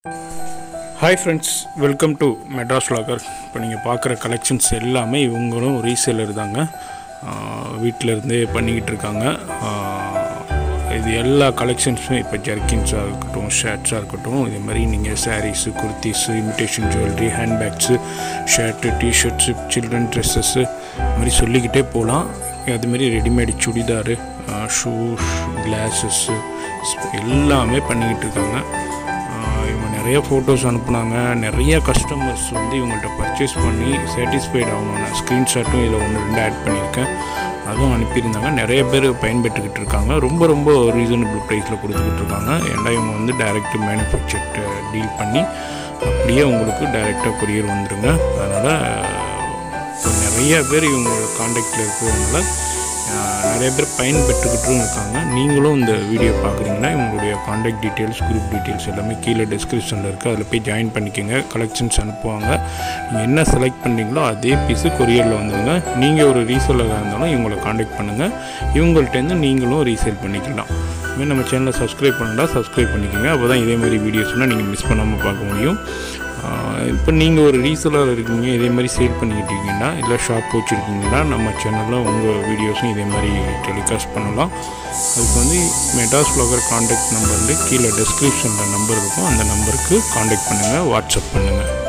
hi friends welcome to Madras vlogger இப்போ நீங்கள் பார்க்குற கலெக்ஷன்ஸ் எல்லாமே இவங்களும் ரீசேலர் தாங்க வீட்டில் இருந்தே பண்ணிக்கிட்டு இருக்காங்க ஆஹ் இது எல்லா கலெக்ஷன்ஸுமே இப்போ ஜர்க்கின்ஸாக இருக்கட்டும் ஷர்ட்ஸாக இருக்கட்டும் இதே மாதிரி நீங்கள் saris kurtis imitation jewellery handbags shirt t-shirts children dresses இது மாதிரி சொல்லிக்கிட்டே போகலாம் அதுமாரி ரெடிமேட் சுடிதாரு ஷூஸ் கிளாஸஸ்ஸு எல்லாமே பண்ணிக்கிட்டு இருக்காங்க ஆஹ் இவங்க நிறைய ஃபோட்டோஸ் அனுப்புனாங்க நிறைய கஸ்டமர்ஸ் வந்து இவங்கள்ட்ட பர்ச்சேஸ் பண்ணி சாட்டிஸ்ஃபைட் ஆகணும் ஸ்க்ரீன்ஷாட்டும் இதில் ஒன்று ரெண்டு ஆட் பண்ணியிருக்கேன் அதுவும் அனுப்பியிருந்தாங்க நிறைய பேர் பயன்பெற்றுக்கிட்டு இருக்காங்க ரொம்ப ரொம்ப ரீசனபிள் ப்ரைஸில் கொடுத்துக்கிட்டு இருக்காங்க ஏன்னா இவங்க வந்து டைரக்ட் மேனுஃபேக்சர் டீல் பண்ணி அப்படியே உங்களுக்கு டைரெக்டாக கொரியர் வந்துடுங்க அதனால் இப்போ நிறைய பேர் இவங்க காண்டாக்டில் இருக்கிறதுனால ஆஹ், நிறைய பேர் பயன்பெற்றுக்கிட்டும் இருக்காங்க நீங்களும் இந்த வீடியோ பார்க்குறீங்கன்னா இவங்களுடைய காண்டாக்ட் டீட்டெயில்ஸ் குரூப் டீட்டெயில்ஸ் எல்லாமே கீழே டிஸ்கிரிப்ஷனில் இருக்குது அதில் போய் ஜாயின் பண்ணிக்கோங்க கலெக்ஷன்ஸ் அனுப்புவாங்க நீங்கள் என்ன செலக்ட் பண்ணீங்களோ அதே பீஸு கொரியரில் வந்துடுங்க நீங்கள் ஒரு ரீசேலராக இருந்தாலும் இவங்களை காண்டாக்ட் பண்ணுங்கள் இவங்கள்ட்டேருந்து நீங்களும் ரீசேல் பண்ணிக்கலாம் இதுமாதிரி நம்ம சேனலை சப்ஸ்கிரைப் பண்ணலாம் சப்ஸ்கிரைப் பண்ணிக்கோங்க அப்போ தான் இதே மாதிரி வீடியோஸ்னால் நீங்கள் மிஸ் பண்ணாமல் பார்க்க முடியும் இப்போ நீங்கள் ஒரு ரீசேலர் இருக்கீங்க இதே மாதிரி சேல் பண்ணிக்கிட்டீங்கன்னா இல்லை ஷாப் வச்சுருக்கீங்கன்னா நம்ம சேனலில் உங்கள் வீடியோஸும் இதே மாதிரி டெலிகாஸ்ட் பண்ணலாம் அதுக்கு வந்து மெட்டாஸ் ப்ளாகர் காண்டாக்ட் நம்பர் வந்து கீழே டெஸ்கிரிப்ஷனில் நம்பர் இருக்கும் அந்த நம்பருக்கு காண்டாக்ட் பண்ணுங்கள் வாட்ஸ்அப் பண்ணுங்கள்